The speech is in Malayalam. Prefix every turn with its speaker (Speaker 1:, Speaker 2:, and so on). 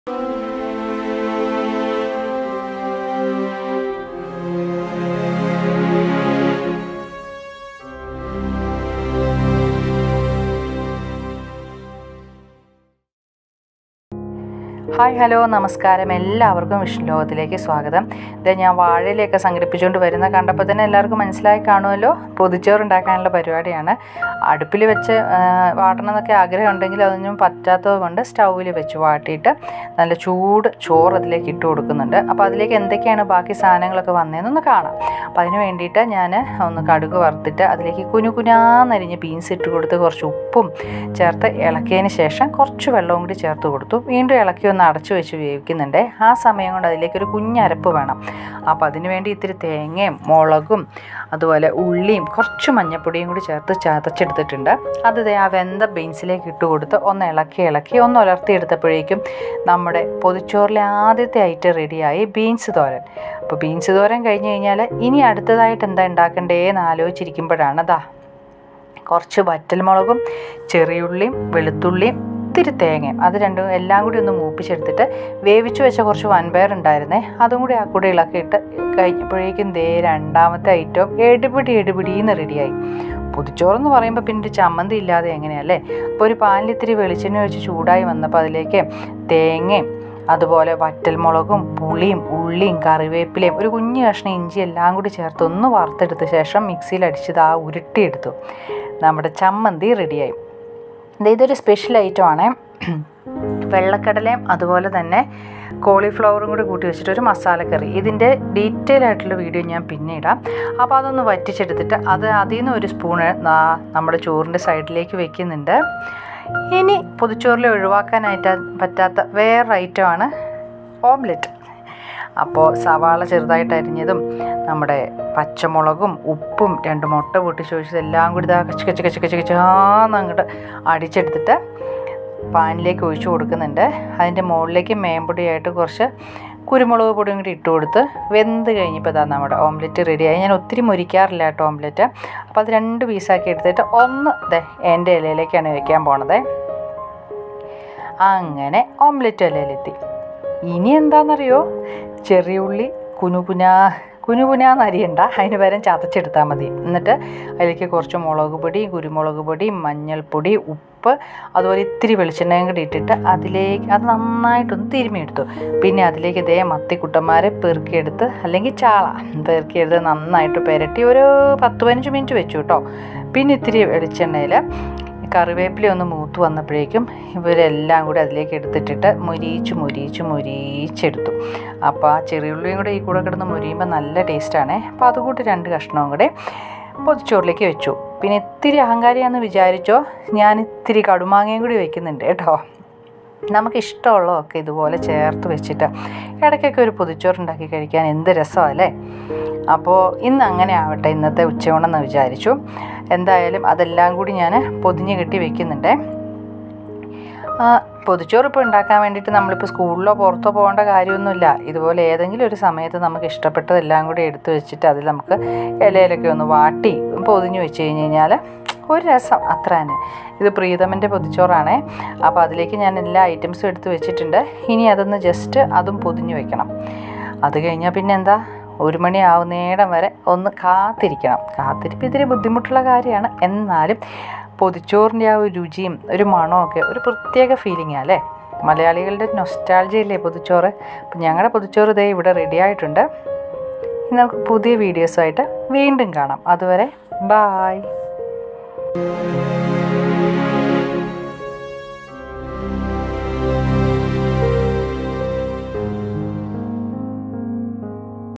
Speaker 1: ഹായ് ഹലോ നമസ്കാരം എല്ലാവർക്കും വിഷ്ണു ലോകത്തിലേക്ക് സ്വാഗതം ഇത് ഞാൻ വാഴയിലൊക്കെ സംഘടിപ്പിച്ചുകൊണ്ട് വരുന്ന കണ്ടപ്പോൾ തന്നെ എല്ലാവർക്കും മനസ്സിലായി കാണുമല്ലോ പൊതിച്ചോറ് ഉണ്ടാക്കാനുള്ള പരിപാടിയാണ് അടുപ്പിൽ വെച്ച് ആ, വാട്ടണം എന്നൊക്കെ ആഗ്രഹം ഉണ്ടെങ്കിൽ അതൊന്നും പറ്റാത്തത് കൊണ്ട് സ്റ്റൗവിൽ വെച്ച് വാട്ടിയിട്ട് നല്ല ചൂട് ചോറ് അതിലേക്ക് ഇട്ട് കൊടുക്കുന്നുണ്ട് അപ്പോൾ അതിലേക്ക് എന്തൊക്കെയാണ് ബാക്കി സാധനങ്ങളൊക്കെ വന്നതെന്നൊന്ന് കാണാം അപ്പോൾ അതിന് വേണ്ടിയിട്ട് ഞാൻ ഒന്ന് കടുക് വറുത്തിട്ട് അതിലേക്ക് കുനു കുനാന്നരിഞ്ഞ് ബീൻസ് ഇട്ട് കൊടുത്ത് കുറച്ച് ഉപ്പും ചേർത്ത് ഇളക്കിയതിന് ശേഷം കുറച്ച് വെള്ളവും കൂടി ചേർത്ത് കൊടുത്തു വീണ്ടും ഇളക്കി ഒന്ന് അടച്ചു വെച്ച് വേവിക്കുന്നുണ്ട് ആ സമയം കൊണ്ട് അതിലേക്ക് ഒരു കുഞ്ഞരപ്പ് വേണം അപ്പോൾ അതിന് വേണ്ടി ഇത്തിരി തേങ്ങയും മുളകും അതുപോലെ ഉള്ളിയും കുറച്ച് മഞ്ഞപ്പൊടിയും കൂടി ചേർത്ത് ചതച്ചെടുത്തിട്ടുണ്ട് അത് ദേ ആ വെന്ത ബീൻസിലേക്ക് ഇട്ട് കൊടുത്ത് ഒന്ന് ഇളക്കി ഇളക്കി ഒന്ന് ഉലർത്തിയെടുത്തപ്പോഴേക്കും നമ്മുടെ പൊതിച്ചോറിലെ ആദ്യത്തെ ഐറ്റം റെഡിയായി ബീൻസ് തോരൻ അപ്പോൾ ബീൻസ് തോരൻ കഴിഞ്ഞ് കഴിഞ്ഞാൽ ഇനി അടുത്തതായിട്ട് എന്താ ഉണ്ടാക്കണ്ടേന്ന് ആലോചിച്ചിരിക്കുമ്പോഴാണ് ദാ കുറച്ച് വറ്റൽമുളകും ചെറിയുള്ളിയും വെളുത്തുള്ളിയും ഇത്തിരി തേങ്ങയും അത് രണ്ടും എല്ലാം കൂടി ഒന്ന് മൂപ്പിച്ചെടുത്തിട്ട് വേവിച്ച് വെച്ച കുറച്ച് വൻപയർ ഉണ്ടായിരുന്നേ അതും കൂടി ആ കൂടെ ഇളക്കിയിട്ട് കഴിഞ്ഞപ്പോഴേക്കും ദേ രണ്ടാമത്തെ ഐറ്റം എടുപിടി എടുപിടിന്ന് റെഡിയായി പൊതിച്ചോറെന്ന് പറയുമ്പോൾ പിന്നെ ഒരു ചമ്മന്തി ഇല്ലാതെ എങ്ങനെയല്ലേ അപ്പോൾ ഒരു പാനിൽ ഇത്തിരി വെളിച്ചെണ്ണ ഒഴിച്ച് ചൂടായി വന്നപ്പോൾ അതിലേക്ക് തേങ്ങയും അതുപോലെ വറ്റൽമുളകും പുളിയും ഉള്ളിയും കറിവേപ്പിലയും ഒരു കുഞ്ഞു കഷ്ണം ഇഞ്ചി എല്ലാം കൂടി ചേർത്ത് ഒന്ന് വറുത്തെടുത്ത ശേഷം മിക്സിയിൽ അടിച്ചത് ആ ഉരുട്ടിയെടുത്തു നമ്മുടെ ചമ്മന്തി റെഡിയായി ദേ ഇതൊരു സ്പെഷ്യൽ ഐറ്റമാണ് വെള്ളക്കടലയും അതുപോലെ തന്നെ കോളിഫ്ലവറും കൂടി കൂട്ടി വെച്ചിട്ട് ഒരു മസാലക്കറി ഇതിൻ്റെ ഡീറ്റെയിൽ ആയിട്ടുള്ള വീഡിയോ ഞാൻ പിന്നെ ഇടാം അപ്പോൾ അതൊന്ന് വറ്റിച്ചെടുത്തിട്ട് അത് അതിൽ നിന്ന് ഒരു സ്പൂണ് നമ്മുടെ ചോറിൻ്റെ സൈഡിലേക്ക് വെക്കുന്നുണ്ട് ഇനി പൊതിച്ചോറിൽ ഒഴിവാക്കാനായിട്ട് പറ്റാത്ത വേറൊരു ഐറ്റമാണ് ഓംലെറ്റ് അപ്പോൾ സവാള ചെറുതായിട്ട് അരിഞ്ഞതും നമ്മുടെ പച്ചമുളകും ഉപ്പും രണ്ട് മുട്ട പൊട്ടിച്ച് ഒഴിച്ചത് എല്ലാം കൂടി ഇതാ കച്ച് കച്ച് കച്ച് കച്ച് കച്ചാന്ന് അങ്ങോട്ട് അടിച്ചെടുത്തിട്ട് പാനിലേക്ക് ഒഴിച്ചു കൊടുക്കുന്നുണ്ട് അതിൻ്റെ മുകളിലേക്ക് മേമ്പൊടിയായിട്ട് കുറച്ച് കുരുമുളക് പൊടിയും കൂടി ഇട്ട് കൊടുത്ത് വെന്ത് കഴിഞ്ഞപ്പോൾ ഇതാ നമ്മുടെ ഓംലെറ്റ് റെഡിയായി ഞാൻ ഒത്തിരി മുരിക്കാറില്ല കേട്ടോ ഓംലെറ്റ് അപ്പോൾ അത് രണ്ട് പീസാക്കി എടുത്തിട്ട് ഒന്ന് ദേ എൻ്റെ ഇലയിലേക്കാണ് വെക്കാൻ പോണത് അങ്ങനെ ഓംലെറ്റ് ഇലയിലെത്തി ഇനി എന്താണെന്നറിയോ ചെറിയ ഉള്ളി കുനുകുനാ കുനുകുനാന്ന് അരിയണ്ട അതിന് പകരം ചതച്ചെടുത്താൽ മതി എന്നിട്ട് അതിലേക്ക് കുറച്ച് മുളക് പൊടി കുരുമുളക് പൊടി മഞ്ഞൾപ്പൊടി ഉപ്പ് അതുപോലെ ഇത്തിരി വെളിച്ചെണ്ണയും കൂടി ഇട്ടിട്ട് അതിലേക്ക് അത് നന്നായിട്ടൊന്ന് തിരുമിയെടുത്തു പിന്നെ അതിലേക്ക് ഇതേ മത്തിക്കുട്ടന്മാരെ പെറുക്കിയെടുത്ത് അല്ലെങ്കിൽ ചാള പെറുക്കിയെടുത്ത് നന്നായിട്ട് പുരട്ടി ഒരു പത്ത് പതിനഞ്ച് മിനിറ്റ് വെച്ചു കേട്ടോ പിന്നെ ഇത്തിരി വെളിച്ചെണ്ണയിൽ കറിവേപ്പില ഒന്ന് മൂത്ത് വന്നപ്പോഴേക്കും ഇവരെല്ലാം കൂടി അതിലേക്ക് എടുത്തിട്ടിട്ട് മുരിയിച്ച് മുരിയിച്ച് മുരിയിച്ചെടുത്തു അപ്പോൾ ആ ചെറിയുള്ളിയും കൂടെ ഈ കൂടെ കിടന്ന് മുരിയുമ്പോൾ നല്ല ടേസ്റ്റാണേ അപ്പോൾ അതുകൂട്ടി രണ്ട് കഷ്ണവും കൂടെ പൊതിച്ചോറിലേക്ക് വെച്ചു പിന്നെ ഇത്തിരി അഹങ്കാരിയാന്ന് വിചാരിച്ചോ ഞാൻ ഇത്തിരി കടുമാങ്ങയും കൂടി വെക്കുന്നുണ്ട് കേട്ടോ നമുക്ക് ഇഷ്ടമുള്ളതൊക്കെ ഇതുപോലെ ചേർത്ത് വെച്ചിട്ട് ഇടയ്ക്കൊക്കെ ഒരു പൊതിച്ചോറുണ്ടാക്കി കഴിക്കാൻ എന്ത് രസമല്ലേ അപ്പോൾ ഇന്ന് അങ്ങനെ ആവട്ടെ ഇന്നത്തെ ഉച്ചയൂണെന്ന് വിചാരിച്ചു എന്തായാലും അതെല്ലാം കൂടി ഞാൻ പൊതിഞ്ഞ് കെട്ടി വെക്കുന്നുണ്ടേ ആ, പൊതിച്ചോറ് ഇപ്പോൾ ഉണ്ടാക്കാൻ വേണ്ടിയിട്ട് നമ്മളിപ്പോൾ സ്കൂളിലോ പുറത്തോ പോകേണ്ട കാര്യമൊന്നുമില്ല ഇതുപോലെ ഏതെങ്കിലും ഒരു സമയത്ത് നമുക്ക് ഇഷ്ടപ്പെട്ടതെല്ലാം കൂടി എടുത്ത് വെച്ചിട്ട് അതിൽ നമുക്ക് ഇലയിലൊക്കെ ഒന്ന് വാട്ടി പൊതിഞ്ഞ് വെച്ച് കഴിഞ്ഞ് കഴിഞ്ഞാൽ ഒരു രസം അത്ര തന്നെ ഇത് പ്രീതമിൻ്റെ പൊതിച്ചോറാണേ അപ്പോൾ അതിലേക്ക് ഞാൻ എല്ലാ ഐറ്റംസും എടുത്ത് വെച്ചിട്ടുണ്ട് ഇനി അതൊന്ന് ജസ്റ്റ് അതും പൊതിഞ്ഞ് വെക്കണം അത് കഴിഞ്ഞാൽ പിന്നെ എന്താ ഒരു മണി ആവുന്നേടം വരെ ഒന്ന് കാത്തിരിക്കണം കാത്തിരിപ്പ് ഇത്തിരി ബുദ്ധിമുട്ടുള്ള കാര്യമാണ് എന്നാലും പൊതിച്ചോറിൻ്റെ ആ ഒരു രുചിയും ഒരു മണവും ഒക്കെ ഒരു പ്രത്യേക ഫീലിംഗ് അല്ലേ മലയാളികളുടെ നൊസ്റ്റാൾജിയല്ലേ പൊതിച്ചോറ് അപ്പം ഞങ്ങളുടെ പൊതിച്ചോറ് ഇതേ ഇവിടെ റെഡി ആയിട്ടുണ്ട് ഇനി നമുക്ക് പുതിയ വീഡിയോസുമായിട്ട് വീണ്ടും കാണാം അതുവരെ ബായ്